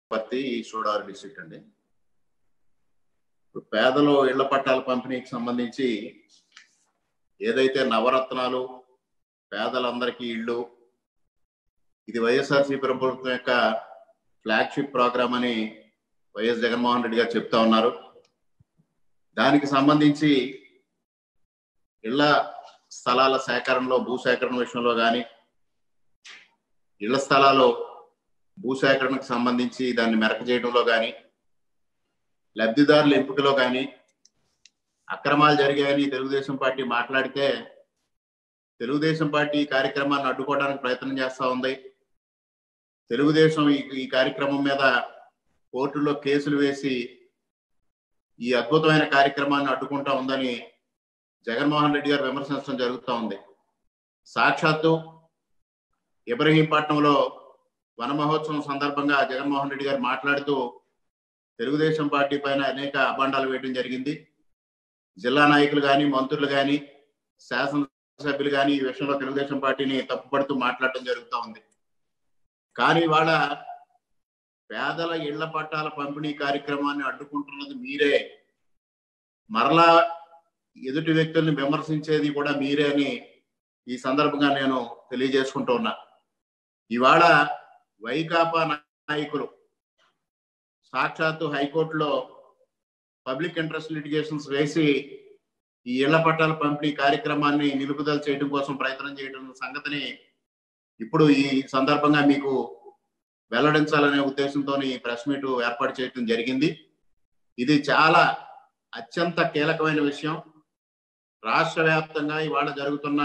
పత్తి సోడార్ డిస్ట్రిక్ట్ అండి ఇప్పుడు పేదలు ఇళ్ల పట్టాల పంపిణీకి సంబంధించి ఏదైతే నవరత్నాలు పేదలందరికీ ఇళ్ళు ఇది వైఎస్ఆర్సీ ప్రభుత్వం యొక్క ఫ్లాగ్షిప్ ప్రోగ్రామ్ అని వైఎస్ జగన్మోహన్ రెడ్డి గారు చెప్తా ఉన్నారు దానికి సంబంధించి ఇళ్ల స్థలాల సేకరణలో భూ సేకరణ విషయంలో కానీ ఇళ్ల స్థలాలు భూసేకరణకు సంబంధించి దాన్ని మెరక చేయడంలో కానీ లబ్ధిదారుల ఎంపికలో కానీ అక్రమాలు జరిగాయని తెలుగుదేశం పార్టీ మాట్లాడితే తెలుగుదేశం పార్టీ ఈ కార్యక్రమాన్ని అడ్డుకోవడానికి ప్రయత్నం చేస్తా ఉంది తెలుగుదేశం ఈ ఈ కార్యక్రమం మీద కోర్టులో కేసులు వేసి ఈ అద్భుతమైన కార్యక్రమాన్ని అడ్డుకుంటా ఉందని జగన్మోహన్ రెడ్డి గారు విమర్శించడం జరుగుతూ ఉంది సాక్షాత్తు ఇబ్రహీంపట్నంలో వన మహోత్సవం సందర్భంగా జగన్మోహన్ రెడ్డి గారు మాట్లాడుతూ తెలుగుదేశం పార్టీ పైన అనేక అభాండాలు వేయడం జరిగింది జిల్లా నాయకులు కానీ మంత్రులు కానీ శాసనసభ్యులు కానీ ఈ విషయంలో తెలుగుదేశం పార్టీని తప్పుపడుతూ మాట్లాడటం జరుగుతూ ఉంది కానీ వాళ్ళ పేదల ఇళ్ల పట్టాల పంపిణీ కార్యక్రమాన్ని అడ్డుకుంటున్నది మీరే మరలా ఎదుటి వ్యక్తుల్ని విమర్శించేది కూడా మీరే అని ఈ సందర్భంగా నేను తెలియజేసుకుంటూ ఉన్నా ఇవాళ వైకాపా నాయకులు సాక్షాత్తు హైకోర్టులో పబ్లిక్ ఇంట్రెస్ట్ లిటిగేషన్స్ వేసి ఈ ఇళ్ల పట్టాల పంపిణీ కార్యక్రమాన్ని నిలుపుదల చేయడం కోసం ప్రయత్నం చేయడం సంగతిని ఇప్పుడు ఈ సందర్భంగా మీకు వెల్లడించాలనే ఉద్దేశంతో ఈ ప్రెస్ మీట్ ఏర్పాటు చేయడం జరిగింది ఇది చాలా అత్యంత కీలకమైన విషయం రాష్ట్ర వ్యాప్తంగా ఇవాళ జరుగుతున్న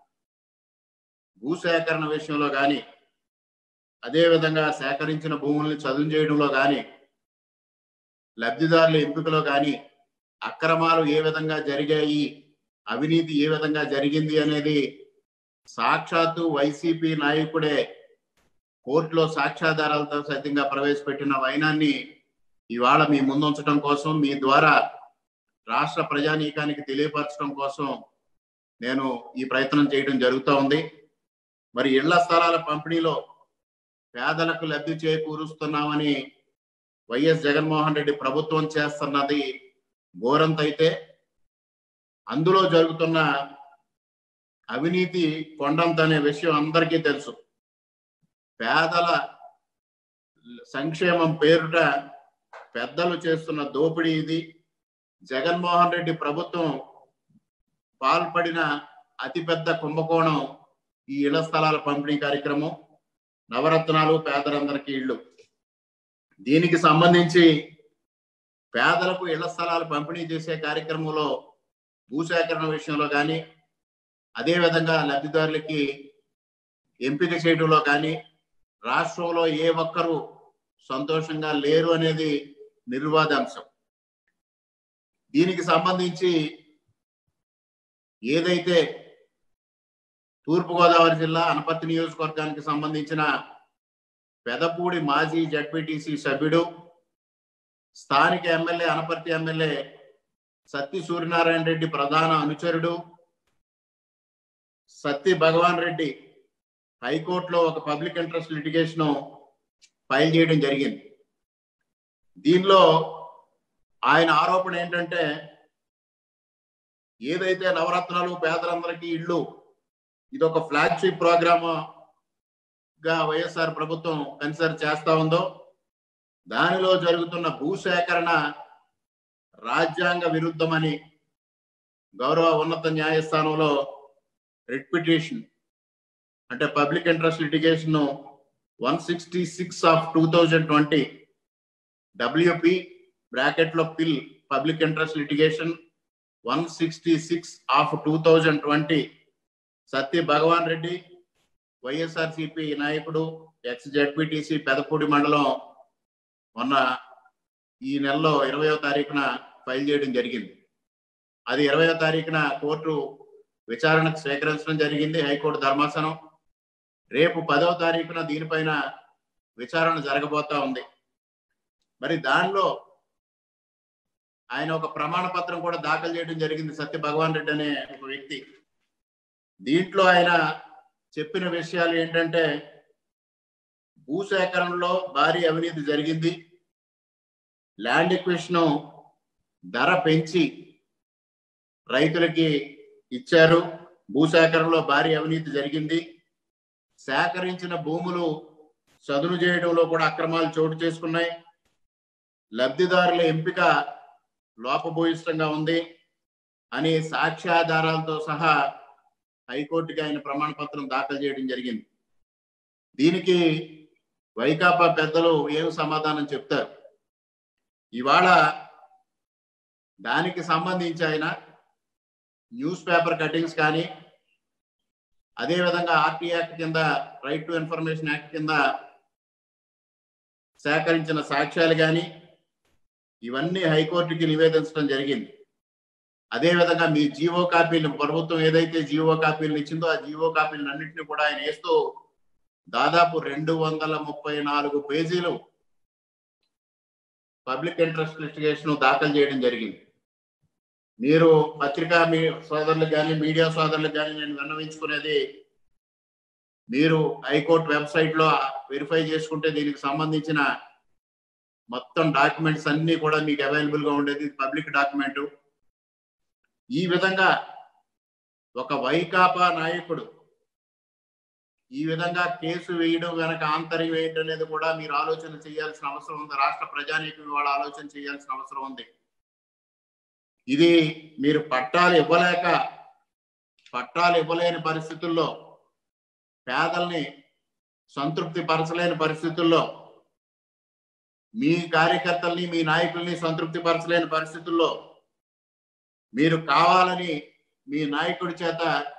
భూసేకరణ విషయంలో కానీ అదేవిధంగా సేకరించిన భూముల్ని చదువు చేయడంలో కానీ లబ్ధిదారుల ఎంపికలో కానీ అక్రమాలు ఏ విధంగా జరిగాయి అవినీతి ఏ విధంగా జరిగింది అనేది సాక్షాత్తు వైసీపీ నాయకుడే కోర్టులో సాక్ష్యాధారాలతో సైతంగా ప్రవేశపెట్టిన వైనాన్ని ఇవాళ మీ ముందుంచడం కోసం మీ ద్వారా రాష్ట్ర ప్రజానీకానికి తెలియపరచడం కోసం నేను ఈ ప్రయత్నం చేయడం జరుగుతూ ఉంది మరి ఇళ్ల స్థలాల పంపిణీలో పేదలకు లబ్ధి చేకూరుస్తున్నామని వైఎస్ జగన్మోహన్ రెడ్డి ప్రభుత్వం చేస్తున్నది ఘోరంతైతే అందులో జరుగుతున్న అవినీతి కొండంత అనే విషయం అందరికీ తెలుసు పేదల సంక్షేమం పేరుట పెద్దలు చేస్తున్న దోపిడీ ఇది జగన్మోహన్ రెడ్డి ప్రభుత్వం పాల్పడిన అతిపెద్ద కుంభకోణం ఈ ఇళ్ల స్థలాల పంపిణీ కార్యక్రమం నవరత్నాలు పేదలందరికీ ఇళ్ళు దీనికి సంబంధించి పేదలకు ఇళ్ల స్థలాలు పంపిణీ చేసే కార్యక్రమంలో భూసేకరణ విషయంలో కానీ అదేవిధంగా లబ్ధిదారులకి ఎంపిక చేయడంలో కానీ రాష్ట్రంలో ఏ ఒక్కరూ సంతోషంగా లేరు అనేది నిర్వాదాంశం దీనికి సంబంధించి ఏదైతే తూర్పుగోదావరి జిల్లా అనపర్తి నియోజకవర్గానికి సంబంధించిన పెదపూడి మాజీ జడ్పీటీసీ సభ్యుడు స్థానిక ఎమ్మెల్యే అనపర్తి ఎమ్మెల్యే సత్తి సూర్యనారాయణ రెడ్డి ప్రధాన అనుచరుడు సత్తి భగవాన్ రెడ్డి హైకోర్టులో ఒక పబ్లిక్ ఇంట్రెస్ట్ లిటిగేషన్ ఫైల్ చేయడం జరిగింది దీనిలో ఆయన ఆరోపణ ఏంటంటే ఏదైతే నవరత్నాలు పేదలందరికీ ఇళ్ళు ఇది ఒక ఫ్లాగ్షిప్ ప్రోగ్రామ్ గా వైఎస్ఆర్ ప్రభుత్వం కన్సిడర్ చేస్తా ఉందో దానిలో జరుగుతున్న భూసేకరణ రాజ్యాంగ విరుద్ధమని గౌరవ ఉన్నత న్యాయస్థానంలో రిట్ పిటిషన్ అంటే public interest litigation one sixty six of two thousand twenty WP bracket లో PIL public interest litigation one sixty six of two thousand twenty Satya Bhagavan Reddy YSRCP నాయకుడు ఎక్స్ జెడ్పీటీసీ పెదపూడి మండలం మొన్న ఈ నెలలో ఇరవయో తారీఖున ఫైల్ చేయడం జరిగింది అది ఇరవయో తారీఖున కోర్టు విచారణకు స్వీకరించడం జరిగింది హైకోర్టు ధర్మాసనం రేపు పదవ తారీఖున దీనిపైన విచారణ జరగబోతా ఉంది మరి దానిలో ఆయన ఒక ప్రమాణ పత్రం కూడా దాఖలు చేయడం జరిగింది సత్య భగవాన్ రెడ్డి అనే ఒక వ్యక్తి దీంట్లో ఆయన చెప్పిన విషయాలు ఏంటంటే భూసేకరణలో భారీ అవినీతి జరిగింది ల్యాండ్ ఎక్విషన్ ధర పెంచి రైతులకి ఇచ్చారు భూసేకరణలో భారీ అవినీతి జరిగింది సేకరించిన భూములు చదును చేయడంలో కూడా అక్రమాలు చోటు చేసుకున్నాయి లబ్ధిదారుల ఎంపిక లోపభూయిష్టంగా ఉంది అని సాక్ష్యాధారాలతో సహా హైకోర్టుకి ఆయన ప్రమాణ పత్రం దాఖలు చేయడం జరిగింది దీనికి వైకాపా పెద్దలు ఏం సమాధానం చెప్తారు ఇవాళ దానికి సంబంధించి ఆయన న్యూస్ పేపర్ కటింగ్స్ కానీ అదేవిధంగా ఆర్టీ యాక్ట్ కింద రైట్ టు ఇన్ఫర్మేషన్ యాక్ట్ కింద సేకరించిన సాక్ష్యాలు కానీ ఇవన్నీ హైకోర్టుకి నివేదించడం జరిగింది అదేవిధంగా మీ జీవో కాపీలు ప్రభుత్వం ఏదైతే జీవో కాపీలను ఇచ్చిందో ఆ జీవో కాపీలను అన్నింటినీ కూడా ఆయన వేస్తూ దాదాపు రెండు వందల ముప్పై నాలుగు పేజీలు పబ్లిక్ ఇంట్రెస్ట్ లిటిగేషన్ దాఖలు చేయడం జరిగింది మీరు పత్రికా మీ సోదరులకు కానీ మీడియా సోదరులకు కానీ నేను విన్నవించుకునేది మీరు హైకోర్టు వెబ్సైట్ లో వెరిఫై చేసుకుంటే దీనికి సంబంధించిన మొత్తం డాక్యుమెంట్స్ అన్ని కూడా మీకు అవైలబుల్ గా ఉండేది పబ్లిక్ డాక్యుమెంట్ ఈ విధంగా ఒక వైకాపా నాయకుడు ఈ విధంగా కేసు వేయడం వెనక ఆంతర్యం ఏంటనేది కూడా మీరు ఆలోచన చేయాల్సిన అవసరం ఉంది రాష్ట్ర ప్రజానీకం వాళ్ళ ఆలోచన చేయాల్సిన అవసరం ఉంది ఇది మీరు పట్టాలు ఇవ్వలేక పట్టాలు ఇవ్వలేని పరిస్థితుల్లో పేదల్ని సంతృప్తి పరచలేని పరిస్థితుల్లో మీ కార్యకర్తల్ని మీ నాయకుల్ని సంతృప్తి పరచలేని పరిస్థితుల్లో మీరు కావాలని మీ నాయకుడి చేత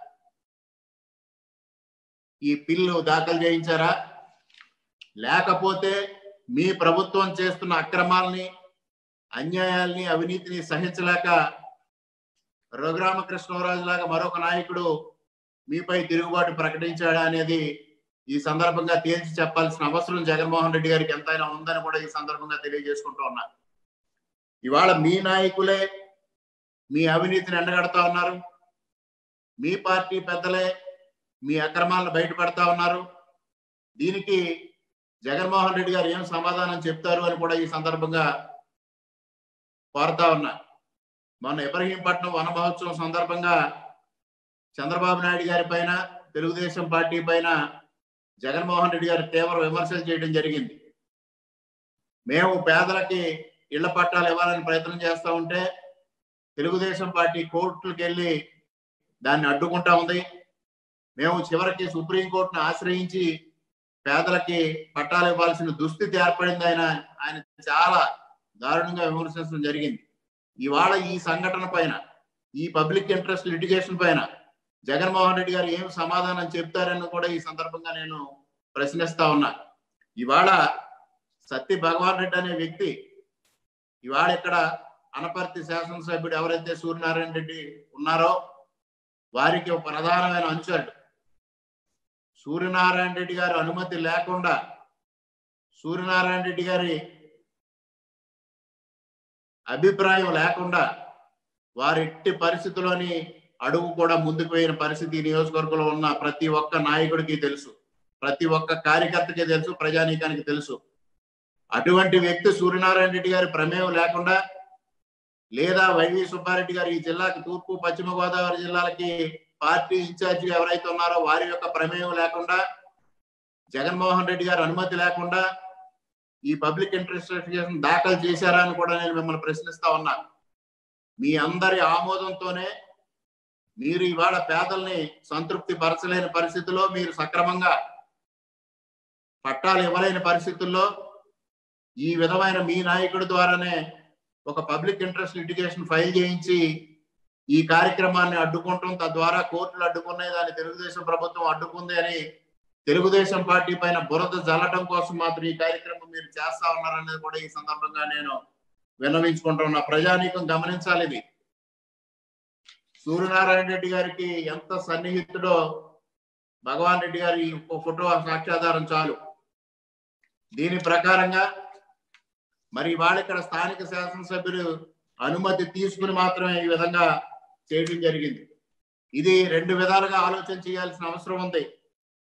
ఈ పిల్లు దాఖలు చేయించారా లేకపోతే మీ ప్రభుత్వం చేస్తున్న అక్రమాలని అన్యాయాల్ని అవినీతిని సహించలేక రఘురామకృష్ణరాజు లాగా మరొక నాయకుడు మీపై తిరుగుబాటు ప్రకటించాడా అనేది ఈ సందర్భంగా తేల్చి చెప్పాల్సిన అవసరం జగన్మోహన్ రెడ్డి గారికి ఎంతైనా ఉందని కూడా ఈ సందర్భంగా తెలియజేసుకుంటూ ఉన్నా ఇవాళ మీ నాయకులే మీ అవినీతిని ఎండగడతా ఉన్నారు మీ పార్టీ పెద్దలే మీ అక్రమాలను బయటపడతా ఉన్నారు దీనికి జగన్మోహన్ రెడ్డి గారు ఏం సమాధానం చెప్తారు అని కూడా ఈ సందర్భంగా కోరుతా ఉన్నా మొన్న ఇబ్రహీంపట్నం వన మహోత్సవం సందర్భంగా చంద్రబాబు నాయుడు గారి పైన తెలుగుదేశం పార్టీ పైన జగన్మోహన్ రెడ్డి గారు తీవ్ర విమర్శలు చేయడం జరిగింది మేము పేదలకి ఇళ్ల పట్టాలు ఇవ్వాలని ప్రయత్నం చేస్తూ ఉంటే తెలుగుదేశం పార్టీ కోర్టులకు వెళ్ళి దాన్ని అడ్డుకుంటా ఉంది మేము చివరికి సుప్రీంకోర్టును ఆశ్రయించి పేదలకి పట్టాలు ఇవ్వాల్సిన దుస్థితి ఏర్పడింది ఆయన ఆయన చాలా దారుణంగా విమర్శించడం జరిగింది ఇవాళ ఈ సంఘటన పైన ఈ పబ్లిక్ ఇంట్రెస్ట్ లిటిగేషన్ పైన జగన్మోహన్ రెడ్డి గారు ఏం సమాధానం చెప్తారని కూడా ఈ సందర్భంగా నేను ప్రశ్నిస్తా ఉన్నా ఇవాళ సత్తి భగవాన్ రెడ్డి అనే వ్యక్తి ఇవాళ ఇక్కడ అనపర్తి శాసనసభ్యుడు ఎవరైతే సూర్యనారాయణ రెడ్డి ఉన్నారో వారికి ఒక ప్రధానమైన అంశాలు సూర్యనారాయణ రెడ్డి గారి అనుమతి లేకుండా సూర్యనారాయణ రెడ్డి గారి అభిప్రాయం లేకుండా వారి ఎట్టి పరిస్థితిలోని అడుగు కూడా ముందుకు పోయిన పరిస్థితి ఈ నియోజకవర్గంలో ఉన్న ప్రతి ఒక్క నాయకుడికి తెలుసు ప్రతి ఒక్క కార్యకర్తకి తెలుసు ప్రజానీకానికి తెలుసు అటువంటి వ్యక్తి సూర్యనారాయణ రెడ్డి గారి ప్రమేయం లేకుండా లేదా వైవి సుబ్బారెడ్డి గారు ఈ జిల్లాకి తూర్పు పశ్చిమ గోదావరి జిల్లాలకి పార్టీ ఇన్ఛార్జి ఎవరైతే ఉన్నారో వారి యొక్క ప్రమేయం లేకుండా జగన్మోహన్ రెడ్డి గారి అనుమతి లేకుండా ఈ పబ్లిక్ ఇంట్రెస్ట్ దాఖలు చేశారా అని కూడా నేను మిమ్మల్ని ప్రశ్నిస్తా ఉన్నా మీ అందరి ఆమోదంతోనే మీరు ఇవాళ పేదల్ని సంతృప్తి పరచలేని పరిస్థితుల్లో మీరు సక్రమంగా పట్టాలు ఇవ్వలేని పరిస్థితుల్లో ఈ విధమైన మీ నాయకుడి ద్వారానే ఒక పబ్లిక్ ఇంట్రెస్ట్ లిటిగేషన్ ఫైల్ చేయించి ఈ కార్యక్రమాన్ని అడ్డుకుంటాం తద్వారా కోర్టులు అడ్డుకున్నాయి దాన్ని తెలుగుదేశం ప్రభుత్వం అడ్డుకుంది అని తెలుగుదేశం పార్టీ పైన బురద జల్లటం కోసం మాత్రం ఈ కార్యక్రమం మీరు చేస్తా ఉన్నారనేది కూడా ఈ సందర్భంగా నేను విన్నవించుకుంటున్నా ప్రజానీకం గమనించాలి ఇది సూర్యనారాయణ రెడ్డి గారికి ఎంత సన్నిహితుడో భగవాన్ రెడ్డి గారి ఒక ఫోటో సాక్ష్యాధారం చాలు దీని ప్రకారంగా మరి వాళ్ళ ఇక్కడ స్థానిక శాసనసభ్యులు అనుమతి తీసుకుని మాత్రమే ఈ విధంగా చేయడం జరిగింది ఇది రెండు విధాలుగా ఆలోచన చేయాల్సిన అవసరం ఉంది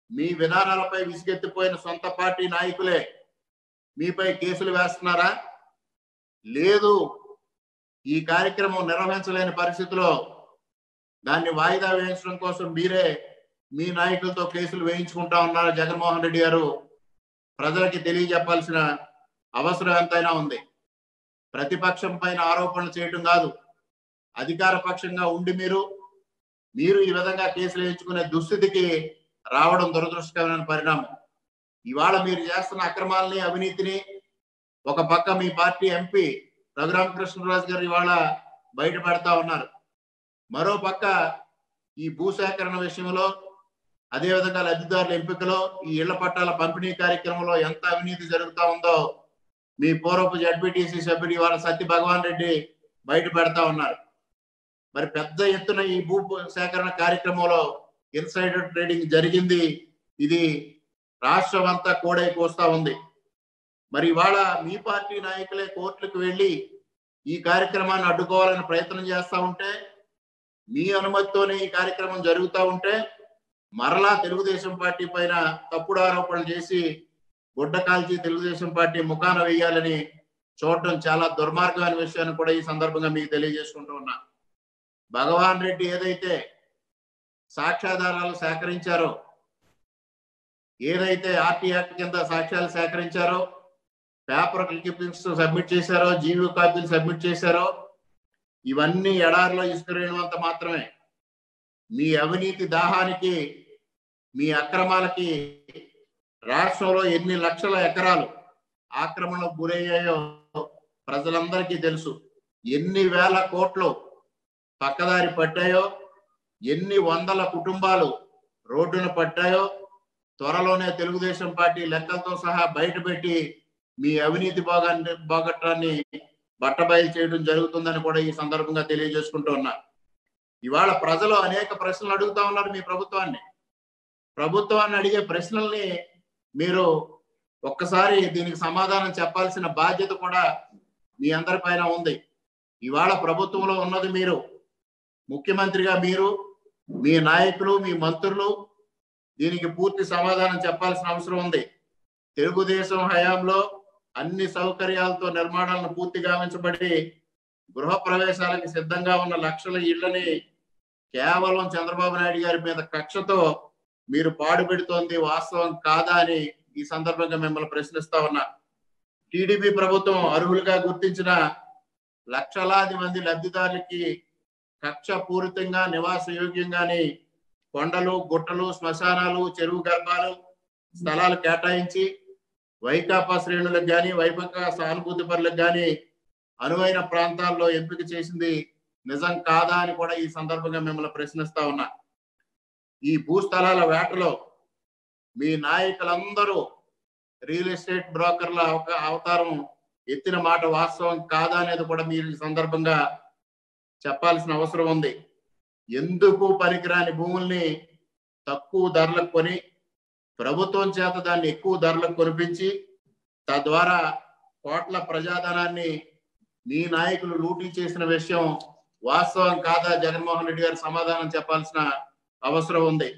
మీ విధానాలపై విసిగెత్తిపోయిన సొంత పార్టీ నాయకులే మీపై కేసులు వేస్తున్నారా లేదు ఈ కార్యక్రమం నిర్వహించలేని పరిస్థితిలో దాన్ని వాయిదా వేయించడం కోసం మీరే మీ నాయకులతో కేసులు వేయించుకుంటా ఉన్నారు జగన్మోహన్ రెడ్డి గారు ప్రజలకి తెలియజెప్పాల్సిన అవసరం ఎంతైనా ఉంది ప్రతిపక్షం పైన ఆరోపణలు చేయడం కాదు అధికార పక్షంగా ఉండి మీరు మీరు ఈ విధంగా కేసులు వేయించుకునే దుస్థితికి రావడం దురదృష్టకరమైన పరిణామం ఇవాళ మీరు చేస్తున్న అక్రమాలని అవినీతిని ఒక పక్క మీ పార్టీ ఎంపీ రఘురామకృష్ణరాజు గారు ఇవాళ బయట పెడతా ఉన్నారు మరో పక్క ఈ భూసేకరణ విషయంలో అదేవిధంగా లబ్ధిదారుల ఎంపికలో ఈ ఇళ్ల పట్టాల పంపిణీ కార్యక్రమంలో ఎంత అవినీతి జరుగుతా ఉందో మీ పూర్వపు జడ్పీటీసీ సభ్యుడు ఇవాళ సత్య భగవాన్ రెడ్డి బయట పెడతా ఉన్నారు మరి పెద్ద ఎత్తున ఈ భూ సేకరణ కార్యక్రమంలో ఇన్సైడర్ ట్రేడింగ్ జరిగింది ఇది రాష్ట్రం అంతా కోడై కోస్తా ఉంది మరి ఇవాళ మీ పార్టీ నాయకులే కోర్టులకు వెళ్ళి ఈ కార్యక్రమాన్ని అడ్డుకోవాలని ప్రయత్నం చేస్తా ఉంటే మీ అనుమతితోనే ఈ కార్యక్రమం జరుగుతూ ఉంటే మరలా తెలుగుదేశం పార్టీ పైన తప్పుడు ఆరోపణలు చేసి గుడ్డ కాల్చి తెలుగుదేశం పార్టీ ముఖాన వేయాలని చూడటం చాలా దుర్మార్గమైన విషయాన్ని కూడా ఈ సందర్భంగా మీకు తెలియజేసుకుంటూ ఉన్నా భగవాన్ రెడ్డి ఏదైతే సాక్ష్యాధారాలు సేకరించారో ఏదైతే ఆర్టీ యాక్ట్ కింద సాక్ష్యాలు సేకరించారో పేపర్ క్లిప్పింగ్స్ సబ్మిట్ చేశారో జీవో కాపీలు సబ్మిట్ చేశారో ఇవన్నీ ఎడారిలో ఇసుకరేణువంత మాత్రమే మీ అవినీతి దాహానికి మీ అక్రమాలకి రాష్ట్రంలో ఎన్ని లక్షల ఎకరాలు ఆక్రమణకు గురయ్యాయో ప్రజలందరికీ తెలుసు ఎన్ని వేల కోట్లు పక్కదారి పట్టాయో ఎన్ని వందల కుటుంబాలు రోడ్డున పట్టాయో త్వరలోనే తెలుగుదేశం పార్టీ లెక్కలతో సహా బయటపెట్టి మీ అవినీతి భోగాన్ని భోగట్టాన్ని బట్టబయలు చేయడం జరుగుతుందని కూడా ఈ సందర్భంగా తెలియజేసుకుంటూ ఉన్నా ఇవాళ ప్రజలు అనేక ప్రశ్నలు అడుగుతా ఉన్నారు మీ ప్రభుత్వాన్ని ప్రభుత్వాన్ని అడిగే ప్రశ్నల్ని మీరు ఒక్కసారి దీనికి సమాధానం చెప్పాల్సిన బాధ్యత కూడా మీ అందరి పైన ఉంది ఇవాళ ప్రభుత్వంలో ఉన్నది మీరు ముఖ్యమంత్రిగా మీరు మీ నాయకులు మీ మంత్రులు దీనికి పూర్తి సమాధానం చెప్పాల్సిన అవసరం ఉంది తెలుగుదేశం హయాంలో అన్ని సౌకర్యాలతో నిర్మాణాలను పూర్తి గావించబడి గృహ ప్రవేశాలకి సిద్ధంగా ఉన్న లక్షల ఇళ్లని కేవలం చంద్రబాబు నాయుడు గారి మీద కక్షతో మీరు పాడుపెడుతోంది వాస్తవం కాదా అని ఈ సందర్భంగా మిమ్మల్ని ప్రశ్నిస్తా ఉన్నా టీడీపీ ప్రభుత్వం అర్హులుగా గుర్తించిన లక్షలాది మంది లబ్ధిదారులకి కక్ష పూరితంగా నివాస యోగ్యంగాని కొండలు గుట్టలు శ్మశానాలు చెరువు గర్భాలు స్థలాలు కేటాయించి వైకాపా శ్రేణులకు గాని వైపక సానుభూతి పరులకు గాని అనువైన ప్రాంతాల్లో ఎంపిక చేసింది నిజం కాదా అని కూడా ఈ సందర్భంగా మిమ్మల్ని ప్రశ్నిస్తా ఉన్నా ఈ భూస్థలాల వేటలో మీ నాయకులందరూ రియల్ ఎస్టేట్ బ్రోకర్ల అవక- అవతారం ఎత్తిన మాట వాస్తవం కాదా అనేది కూడా మీరు ఈ సందర్భంగా చెప్పాల్సిన అవసరం ఉంది ఎందుకు పనికిరాని భూముల్ని తక్కువ ధరలకు కొని ప్రభుత్వం చేత దాన్ని ఎక్కువ ధరలకు కొనిపించి తద్వారా కోట్ల ప్రజాధనాన్ని మీ నాయకులు లూటీ చేసిన విషయం వాస్తవం కాదా జగన్మోహన్ రెడ్డి గారు సమాధానం చెప్పాల్సిన అవసరం ఉంది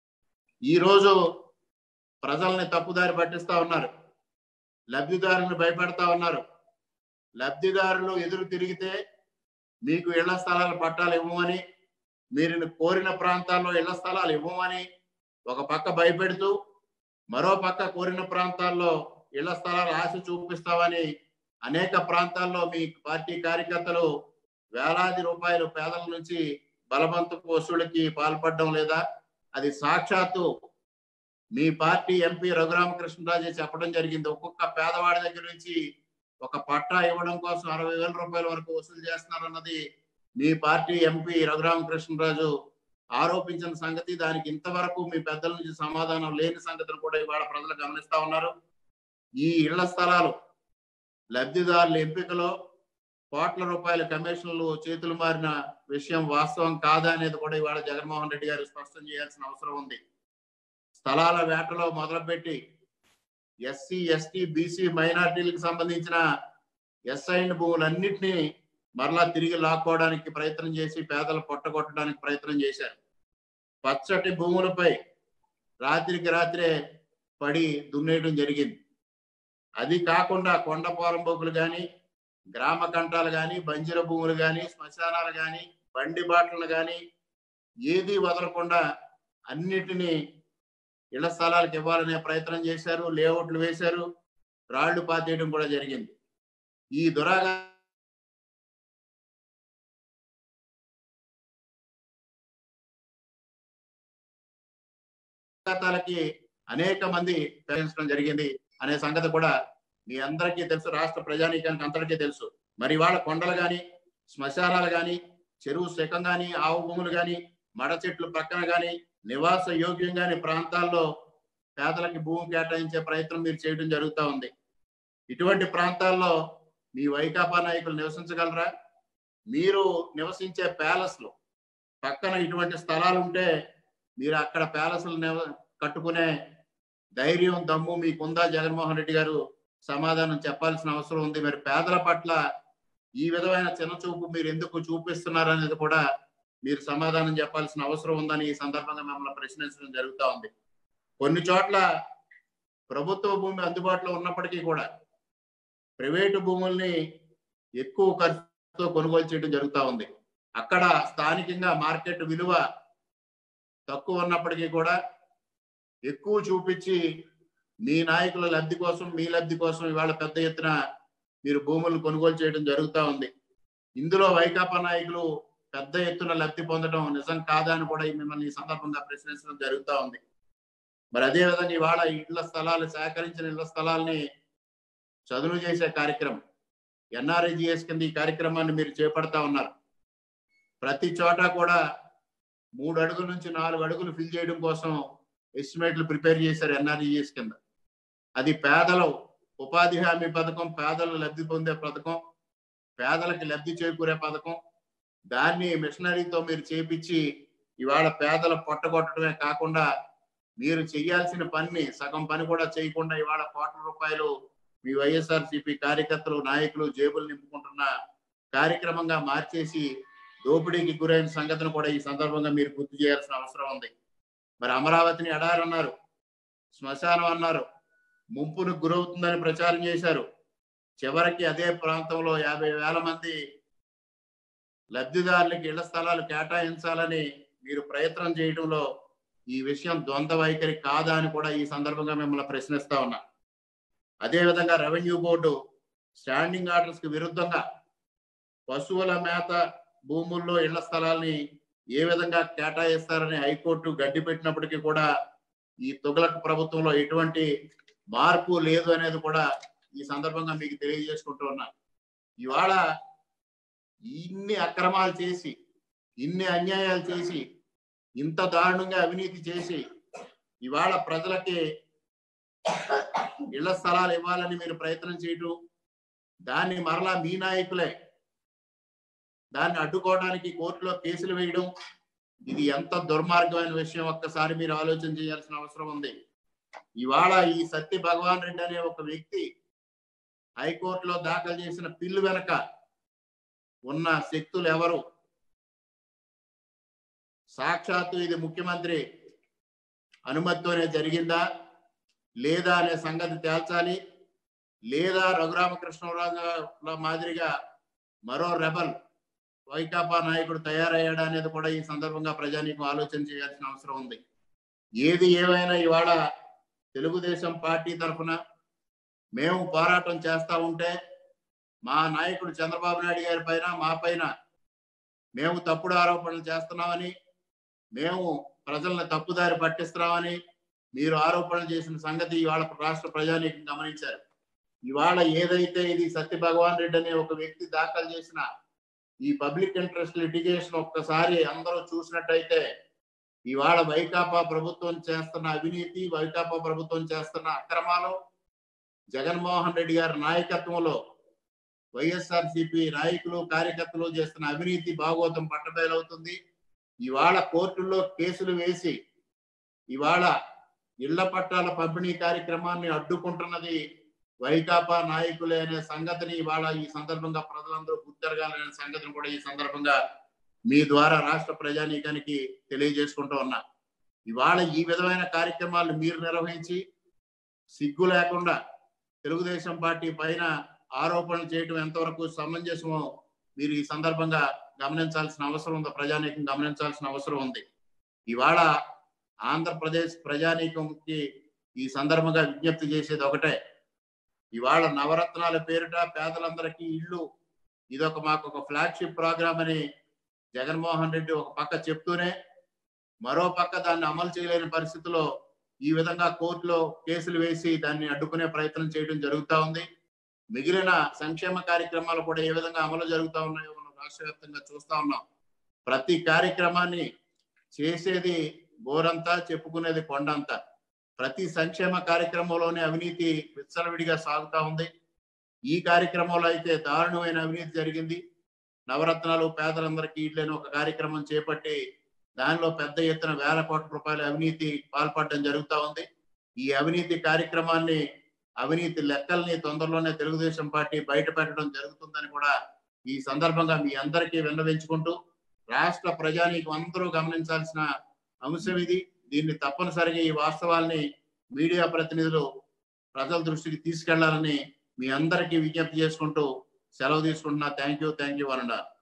ఈ రోజు ప్రజల్ని తప్పుదారి పట్టిస్తా ఉన్నారు లబ్ధిదారులను భయపెడతా ఉన్నారు లబ్ధిదారులు ఎదురు తిరిగితే మీకు ఇళ్ల స్థలాలు పట్టాలు ఇవ్వమని మీరు కోరిన ప్రాంతాల్లో ఇళ్ల స్థలాలు ఇవ్వమని ఒక పక్క భయపెడుతూ మరో పక్క కోరిన ప్రాంతాల్లో ఇళ్ల స్థలాలు ఆశ చూపిస్తామని అనేక ప్రాంతాల్లో మీ పార్టీ కార్యకర్తలు వేలాది రూపాయలు పేదల నుంచి బలవంతపు వసూళ్ళకి పాల్పడడం లేదా అది సాక్షాత్తు మీ పార్టీ ఎంపీ రఘురామకృష్ణరాజు చెప్పడం జరిగింది ఒక్కొక్క పేదవాడి దగ్గర నుంచి ఒక పట్టా ఇవ్వడం కోసం అరవై వేల రూపాయల వరకు వసూలు చేస్తున్నారన్నది మీ పార్టీ ఎంపీ రఘురామకృష్ణరాజు ఆరోపించిన సంగతి దానికి ఇంతవరకు మీ పెద్దల నుంచి సమాధానం లేని సంగతిని కూడా ఇవాళ ప్రజలు గమనిస్తా ఉన్నారు ఈ ఇళ్ల స్థలాలు లబ్ధిదారుల ఎంపికలో కోట్ల రూపాయల కమిషన్లు చేతులు మారిన విషయం వాస్తవం కాదా అనేది కూడా ఇవాళ జగన్మోహన్ రెడ్డి గారు స్పష్టం చేయాల్సిన అవసరం ఉంది స్థలాల వేటలో మొదలుపెట్టి ఎస్సీ ఎస్టీ బీసీ మైనార్టీలకు సంబంధించిన ఎస్ఐన్ భూములన్నింటినీ మరలా తిరిగి లాక్కోవడానికి ప్రయత్నం చేసి పేదలు పొట్టగొట్టడానికి ప్రయత్నం చేశారు పచ్చటి భూములపై రాత్రికి రాత్రే పడి దున్నేయడం జరిగింది అది కాకుండా కొండ పోరంబోకులు కానీ గ్రామ కంటాలు కానీ బంజర భూములు కానీ శ్మశానాలు కానీ బండి బాటలు కానీ ఏది వదలకుండా అన్నిటినీ ఇళ్ల స్థలాలకు ఇవ్వాలనే ప్రయత్నం చేశారు లేఅవుట్లు వేశారు రాళ్లు పాతేయడం కూడా జరిగింది ఈ దురాగా ఘాతాలకి అనేక మంది ప్రయాణించడం జరిగింది అనే సంగతి కూడా మీ అందరికీ తెలుసు రాష్ట్ర ప్రజానీకానికి అందరికీ తెలుసు మరి వాళ్ళ కొండలు గాని శ్మశానాలు గాని చెరువు శకం గాని ఆవు భూములు గాని మడ చెట్లు పక్కన గాని నివాస యోగ్యం గాని ప్రాంతాల్లో పేదలకి భూమి కేటాయించే ప్రయత్నం మీరు చేయడం జరుగుతూ ఉంది ఇటువంటి ప్రాంతాల్లో మీ వైకాపా నాయకులు నివసించగలరా మీరు నివసించే ప్యాలెస్లు పక్కన ఇటువంటి స్థలాలు ఉంటే మీరు అక్కడ ప్యాలెస్లు నివ- కట్టుకునే ధైర్యం దమ్ము మీకుందా జగన్మోహన్ రెడ్డి గారు సమాధానం చెప్పాల్సిన అవసరం ఉంది మరి పేదల పట్ల ఈ విధమైన చిన్న చూపు మీరు ఎందుకు చూపిస్తున్నారు అనేది కూడా మీరు సమాధానం చెప్పాల్సిన అవసరం ఉందని ఈ సందర్భంగా మిమ్మల్ని ప్రశ్నించడం జరుగుతూ ఉంది కొన్ని చోట్ల ప్రభుత్వ భూమి అందుబాటులో ఉన్నప్పటికీ కూడా ప్రైవేటు భూముల్ని ఎక్కువ ఖర్చుతో కొనుగోలు చేయడం జరుగుతూ ఉంది అక్కడ స్థానికంగా మార్కెట్ విలువ తక్కువ ఉన్నప్పటికీ కూడా ఎక్కువ చూపించి మీ నాయకుల లబ్ధి కోసం మీ లబ్ధి కోసం ఇవాళ పెద్ద ఎత్తున మీరు భూములు కొనుగోలు చేయడం జరుగుతూ ఉంది ఇందులో వైకాపా నాయకులు పెద్ద ఎత్తున లబ్ధి పొందడం నిజం కాదా అని కూడా మిమ్మల్ని ఈ సందర్భంగా ప్రశ్నించడం జరుగుతూ ఉంది మరి అదే విధంగా ఇవాళ ఇళ్ల స్థలాలు సేకరించిన ఇళ్ల స్థలాల్ని చదును చేసే కార్యక్రమం ఎన్ఆర్ఐజిఎస్ కింద ఈ కార్యక్రమాన్ని మీరు చేపడతా ఉన్నారు ప్రతి చోట కూడా మూడు అడుగుల నుంచి నాలుగు అడుగులు ఫిల్ చేయడం కోసం ఎస్టిమేట్లు ప్రిపేర్ చేశారు ఎన్ఆర్ఈఎస్ కింద అది పేదలు ఉపాధి హామీ పథకం పేదలు లబ్ధి పొందే పథకం పేదలకి లబ్ధి చేకూరే పథకం దాన్ని మిషనరీతో మీరు చేపించి ఇవాళ పేదల పొట్టగొట్టడమే కాకుండా మీరు చేయాల్సిన పని సగం పని కూడా చేయకుండా ఇవాళ కోట్ల రూపాయలు మీ వైఎస్ఆర్ సిపి కార్యకర్తలు నాయకులు జేబులు నింపుకుంటున్న కార్యక్రమంగా మార్చేసి దోపిడీకి గురైన సంగతిని కూడా ఈ సందర్భంగా మీరు గుర్తు చేయాల్సిన అవసరం ఉంది మరి అమరావతిని ఎడారి అన్నారు శ్మశానం అన్నారు ముంపును గురవుతుందని ప్రచారం చేశారు చివరికి అదే ప్రాంతంలో యాభై వేల మంది లబ్ధిదారులకి ఇళ్ల స్థలాలు కేటాయించాలని మీరు ప్రయత్నం చేయడంలో ఈ విషయం ద్వంద్వ వైఖరి కాదా అని కూడా ఈ సందర్భంగా మిమ్మల్ని ప్రశ్నిస్తా ఉన్నా అదే విధంగా రెవెన్యూ బోర్డు స్టాండింగ్ ఆర్డర్స్ కి విరుద్ధంగా పశువుల మేత భూముల్లో ఇళ్ల స్థలాల్ని ఏ విధంగా కేటాయిస్తారని హైకోర్టు గడ్డి పెట్టినప్పటికీ కూడా ఈ తుగలక్ ప్రభుత్వంలో ఎటువంటి మార్పు లేదు అనేది కూడా ఈ సందర్భంగా మీకు తెలియజేసుకుంటూ ఉన్నా ఇవాళ ఇన్ని అక్రమాలు చేసి ఇన్ని అన్యాయాలు చేసి ఇంత దారుణంగా అవినీతి చేసి ఇవాళ ప్రజలకి ఇళ్ల స్థలాలు ఇవ్వాలని మీరు ప్రయత్నం చేయటం దాన్ని మరలా మీ నాయకులే దాన్ని అడ్డుకోవడానికి కోర్టులో కేసులు వేయడం ఇది ఎంత దుర్మార్గమైన విషయం ఒక్కసారి మీరు ఆలోచన చేయాల్సిన అవసరం ఉంది ఇవాళ ఈ సత్య భగవాన్ రెడ్డి అనే ఒక వ్యక్తి హైకోర్టులో దాఖలు చేసిన పిల్లు వెనక ఉన్న శక్తులు ఎవరు సాక్షాత్తు ఇది ముఖ్యమంత్రి అనుమతితోనే జరిగిందా లేదా అనే సంగతి తేల్చాలి లేదా రఘురామకృష్ణరాజు మాదిరిగా మరో రెబల్ వైకాపా నాయకుడు తయారయ్యాడా అనేది కూడా ఈ సందర్భంగా ప్రజానీకం ఆలోచన చేయాల్సిన అవసరం ఉంది ఏది ఏమైనా ఇవాళ తెలుగుదేశం పార్టీ తరఫున మేము పోరాటం చేస్తా ఉంటే మా నాయకుడు చంద్రబాబు నాయుడు గారి పైన మా పైన మేము తప్పుడు ఆరోపణలు చేస్తున్నామని మేము ప్రజల్ని తప్పుదారి పట్టిస్తున్నామని మీరు ఆరోపణలు చేసిన సంగతి ఇవాళ రాష్ట్ర ప్రజానీకం గమనించారు ఇవాళ ఏదైతే ఇది సత్య భగవాన్ రెడ్డి అనే ఒక వ్యక్తి దాఖలు చేసిన ఈ పబ్లిక్ ఇంట్రెస్ట్ లిటిగేషన్ ఒక్కసారి అందరూ చూసినట్టయితే ఇవాళ వైకాపా ప్రభుత్వం చేస్తున్న అవినీతి వైకాపా ప్రభుత్వం చేస్తున్న అక్రమాలు జగన్మోహన్ రెడ్డి గారి నాయకత్వంలో వైఎస్ఆర్ సిపి నాయకులు కార్యకర్తలు చేస్తున్న అవినీతి భాగోతం పట్టబయలవుతుంది ఇవాళ కోర్టుల్లో కేసులు వేసి ఇవాళ ఇళ్ల పట్టాల పంపిణీ కార్యక్రమాన్ని అడ్డుకుంటున్నది వైకాపా నాయకులే అనే సంగతిని ఇవాళ ఈ సందర్భంగా ప్రజలందరూ గుర్తెరగాలనే సంగతిని కూడా ఈ సందర్భంగా మీ ద్వారా రాష్ట్ర ప్రజానీకానికి తెలియజేసుకుంటూ ఉన్నా ఇవాళ ఈ విధమైన కార్యక్రమాలు మీరు నిర్వహించి సిగ్గు లేకుండా తెలుగుదేశం పార్టీ పైన ఆరోపణలు చేయడం ఎంతవరకు సమంజసమో మీరు ఈ సందర్భంగా గమనించాల్సిన అవసరం ఉంది ప్రజానీకం గమనించాల్సిన అవసరం ఉంది ఇవాళ ఆంధ్రప్రదేశ్ ప్రజానీకంకి ఈ సందర్భంగా విజ్ఞప్తి చేసేది ఒకటే ఇవాళ నవరత్నాల పేరిట పేదలందరికీ ఇల్లు ఇదొక మాకు ఒక ఫ్లాగ్షిప్ ప్రోగ్రామ్ అని జగన్మోహన్ రెడ్డి ఒక పక్క చెప్తూనే మరో పక్క దాన్ని అమలు చేయలేని పరిస్థితిలో ఈ విధంగా కోర్టులో కేసులు వేసి దాన్ని అడ్డుకునే ప్రయత్నం చేయడం జరుగుతూ ఉంది మిగిలిన సంక్షేమ కార్యక్రమాలు కూడా ఏ విధంగా అమలు జరుగుతూ ఉన్నాయో మనం రాష్ట్ర వ్యాప్తంగా చూస్తా ఉన్నాం ప్రతి కార్యక్రమాన్ని చేసేది బోరంతా చెప్పుకునేది కొండంతా ప్రతి సంక్షేమ కార్యక్రమంలోనే అవినీతి విచ్చలవిడిగా సాగుతా ఉంది ఈ కార్యక్రమంలో అయితే దారుణమైన అవినీతి జరిగింది నవరత్నాలు పేదలందరికీ ఇట్లని ఒక కార్యక్రమం చేపట్టి దానిలో పెద్ద ఎత్తున వేల కోట్ల రూపాయల అవినీతి పాల్పడడం జరుగుతూ ఉంది ఈ అవినీతి కార్యక్రమాన్ని అవినీతి లెక్కల్ని తొందరలోనే తెలుగుదేశం పార్టీ బయట పెట్టడం జరుగుతుందని కూడా ఈ సందర్భంగా మీ అందరికీ విన్నవించుకుంటూ రాష్ట్ర ప్రజానీకం అందరూ గమనించాల్సిన అంశం ఇది దీన్ని తప్పనిసరిగా ఈ వాస్తవాల్ని మీడియా ప్రతినిధులు ప్రజల దృష్టికి తీసుకెళ్లాలని మీ అందరికీ విజ్ఞప్తి చేసుకుంటూ సెలవు తీసుకుంటున్నా థ్యాంక్ యూ థ్యాంక్ యూ అనండా